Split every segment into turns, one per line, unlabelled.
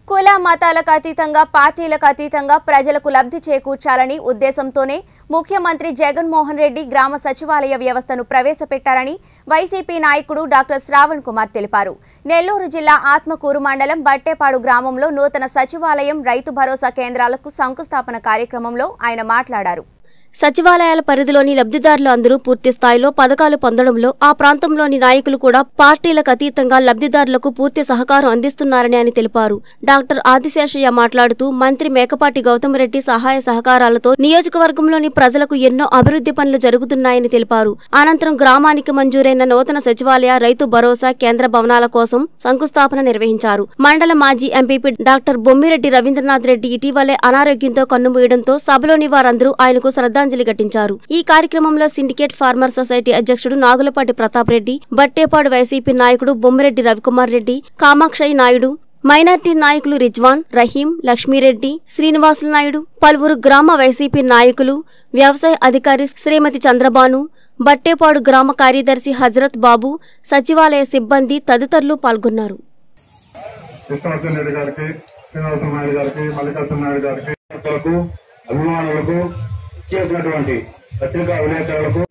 కుల మతాలకు అతీతంగా పార్టీలకు అతీతంగా ప్రజలకు లబ్ధి చేకూర్చాలని ఉద్దేశంతోనే ముఖ్యమంత్రి జగన్మోహన్ రెడ్డి గ్రామ సచివాలయ వ్యవస్థను ప్రవేశపెట్టారని వైసీపీ నాయకుడు డాక్టర్ శ్రావణ్ కుమార్ తెలిపారు నెల్లూరు జిల్లా ఆత్మకూరు మండలం బట్టేపాడు గ్రామంలో నూతన సచివాలయం రైతు భరోసా కేంద్రాలకు శంకుస్థాపన కార్యక్రమంలో ఆయన మాట్లాడారు
సచివాలయాల పరిధిలోని లబ్ధిదారులు అందరూ పూర్తి స్థాయిలో పథకాలు పొందడంలో ఆ ప్రాంతంలోని నాయకులు కూడా పార్టీలకు అతీతంగా లబ్ధిదారులకు పూర్తి సహకారం అందిస్తున్నారని ఆయన తెలిపారు డాక్టర్ ఆదిశేషయ్య మాట్లాడుతూ మంత్రి మేకపాటి గౌతమ్ రెడ్డి సహాయ సహకారాలతో నియోజకవర్గంలోని ప్రజలకు ఎన్నో అభివృద్ధి పనులు జరుగుతున్నాయని తెలిపారు అనంతరం గ్రామానికి మంజూరైన నూతన సచివాలయ రైతు భరోసా కేంద్ర భవనాల కోసం శంకుస్థాపన నిర్వహించారు మండల మాజీ ఎంపీపీ డాక్టర్ బొమ్మిరెడ్డి రవీంద్రనాథ్ రెడ్డి ఇటీవలే అనారోగ్యంతో కన్నుమూయడంతో సభలోని వారందరూ ఆయనకు శ్రద్ధాంజలి ఘటించారు ఈ కార్యక్రమంలో సిండికేట్ ఫార్మర్ సొసైటీ అధ్యక్షుడు నాగులపాటి ప్రతాప్ రెడ్డి బట్టేపాడు వైసీపీ నాయకుడు బొమ్మిరెడ్డి రవికుమార్ రెడ్డి కామాక్షయ్య నాయుడు మైనార్టీ నాయకులు రిజ్వాన్ రహీం లక్ష్మీరెడ్డి శ్రీనివాసులు నాయుడు పలువురు గ్రామ వైసీపీ నాయకులు వ్యవసాయ అధికారి శ్రీమతి చంద్రబాను బట్టేపాడు గ్రామ కార్యదర్శి హజరత్ బాబు సచివాలయ సిబ్బంది తదితరులు పాల్గొన్నారు
కృష్ణవర్ధన్ రెడ్డి గారికి శ్రీనివాస నాయుడు గారికి మల్లికార్జున నాయుడు గారికి భక్తులకు అభిమానులకు చేసినటువంటి పత్రికా విలేకరులకు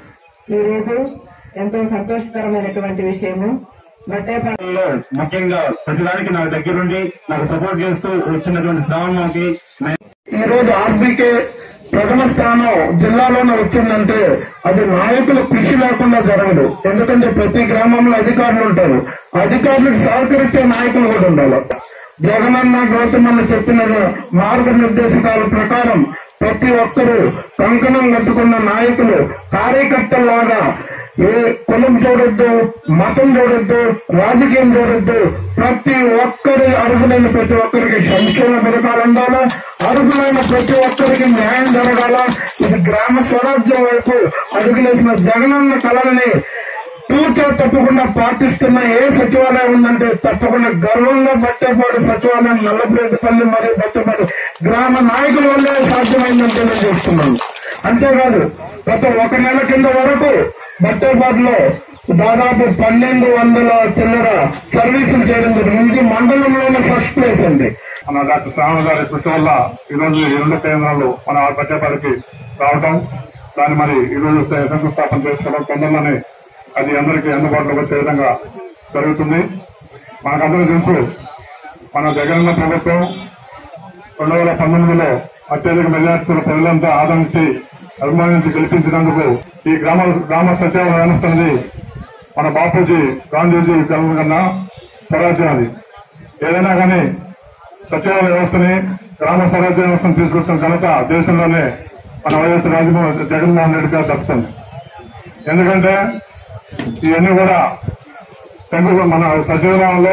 ఈ రోజు ఎంతో సంతోషకరమైనటువంటి విషయము బట్టేపాడు
లో ముఖ్యంగా ప్రతిదానికి నాకు దగ్గరుండి నాకు సపోర్ట్ చేస్తూ వచ్చినటువంటి శ్రావణకి ఈ రోజు ఆర్బీకే ప్రథమ స్థానం జిల్లాలోనే వచ్చిందంటే అది నాయకుల కృషి లేకుండా జరగదు ఎందుకంటే ప్రతి గ్రామంలో అధికారులు ఉంటారు అధికారులకు సహకరించే నాయకులు కూడా ఉండాలి జగనన్న గౌతమన్న చెప్పిన మార్గనిర్దేశకాల ప్రకారం ప్రతి ఒక్కరూ కంకణం కట్టుకున్న నాయకులు కార్యకర్తల్లాగా ఏ కులం చూడొద్దు మతం చూడొద్దు రాజకీయం చూడొద్దు ప్రతి ఒక్కరి అర్హులైన ప్రతి ఒక్కరికి సంక్షేమ పథకాలు అందాలా అర్హులైన ప్రతి ఒక్కరికి న్యాయం జరగాల ఇది గ్రామ స్వరాజ్యం వైపు అడుగులేసిన జగనన్న కళలని తూచా తప్పకుండా పాటిస్తున్న ఏ సచివాలయం ఉందంటే తప్పకుండా గర్వంగా బట్టేపాడు సచివాలయం నల్లప్రేతపల్లి మరియు బట్టేపాడు గ్రామ నాయకుల వల్లే సాధ్యమైందంటే నేను చెప్తున్నాను అంతేకాదు గత ఒక నెల కింద వరకు బట్టేపాడులో దాదాపు పన్నెండు వందల చిల్లర సర్వీసులు చేయడం జరిగింది ఇది మండలంలోనే ఫస్ట్ ప్లేస్ అండి మన డాక్టర్ శ్రావణ గారి కృషి వల్ల ఈ రోజు ఈ రెండు కేంద్రాలు మన బట్టేపాడికి రావటం దాన్ని మరి ఈ రోజు శంకుస్థాపన చేసుకోవడం తొందరలోనే అది అందరికీ అందుబాటులోకి వచ్చే విధంగా జరుగుతుంది మనకందరూ తెలుసు మన జగనన్న ప్రభుత్వం రెండు వేల పంతొమ్మిదిలో అత్యధిక మెజార్టీల ప్రజలంతా ఆదరించి అభిమానించి గెలిపించినందుకు ఈ గ్రామ గ్రామ సచివాలయ వ్యవస్థ అనేది మన బాపూజీ గాంధీజీ కన్నా స్వరాజ్యం అది ఏదైనా కానీ సచివాలయ వ్యవస్థని గ్రామ స్వరాజ్య వ్యవస్థను తీసుకొచ్చిన ఘనత దేశంలోనే మన వైఎస్ రాజమోహన్ జగన్మోహన్ రెడ్డి గారు దక్కుతుంది ఎందుకంటే ఇవన్నీ కూడా శంకు మన సచివాలయంలో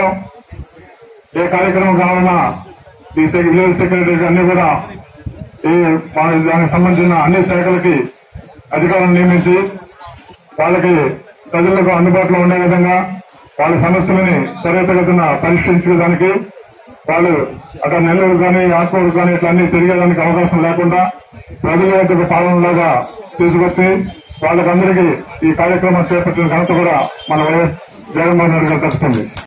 ఏ కార్యక్రమం కావాలన్నా ఈ సెక్- విలేజ్ సెక్రటరీ అన్ని కూడా ఈ వా- దానికి సంబంధించిన అన్ని శాఖలకి అధికారులను నియమించి వాళ్ళకి ప్రజలకు అందుబాటులో ఉండే విధంగా వాళ్ళ సమస్యలని త్వరితగతిన పరిష్కరించేదానికి వాళ్ళు అక్కడ నెల్లూరు కానీ ఆత్మూరు కానీ ఇట్లా అన్ని తిరిగేదానికి అవకాశం లేకుండా ప్రజల యొక్క పాలనలాగా తీసుకొచ్చి వాళ్ళకందరికీ ఈ కార్యక్రమం చేపట్టిన ఘనత కూడా మన వైఎస్ జగన్మోహన్ రెడ్డి గారు దక్కుతుంది